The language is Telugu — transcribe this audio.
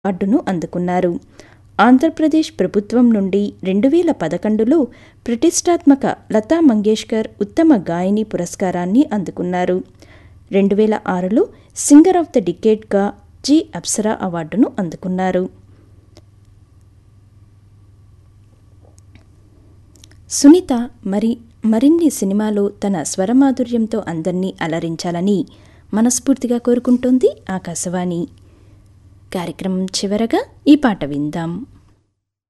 అవార్డును అందుకున్నారు ఆంధ్రప్రదేశ్ ప్రభుత్వం నుండి రెండు వేల పదకొండులో ప్రతిష్టాత్మక లతా మంగేష్కర్ ఉత్తమ గాయని పురస్కారాన్ని అందుకున్నారు రెండు వేల ఆరులో సింగర్ ఆఫ్ ద డికేట్గా జి అప్సరా అవార్డును అందుకున్నారు సునీత మరి మరిన్ని సినిమాలో తన స్వరమాధుర్యంతో అందర్నీ అలరించాలని మనస్ఫూర్తిగా కోరుకుంటోంది ఆకాశవాణి కార్యక్రమం చివరగా ఈ పాట విందాం